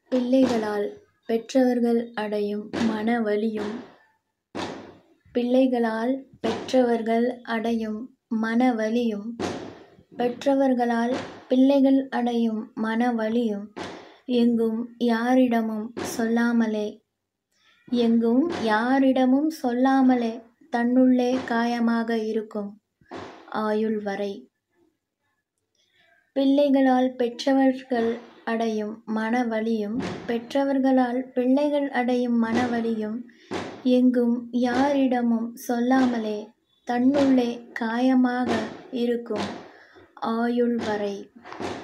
பிள்ளைகளால் பெற்றவர்கள் அடையும் மனவலியும் பிள்ளைகளால் பெற்றவர்கள் அடையும் மனவலியும் பெற்றவர்களால் பிள்ளைகள் அடையும் மனவலியும் எங்கும் யாரிடமும் சொல்லாமலே எங்கும் யாரிடமும் சொல்லாமலே தன்னுள்ளே காயமாக இருக்கும் ஆயுள் வரை பிள்ளைகளால் பெற்றவர்கள் அடையும் மனவலியும் பெற்றவர்களால் பிள்ளைகள் அடையும் மனவலியும் எங்கும் யாரிடமும் சொல்லாமலே தன்னுள்ளே காயமாக இருக்கும் ஆயுள் வரை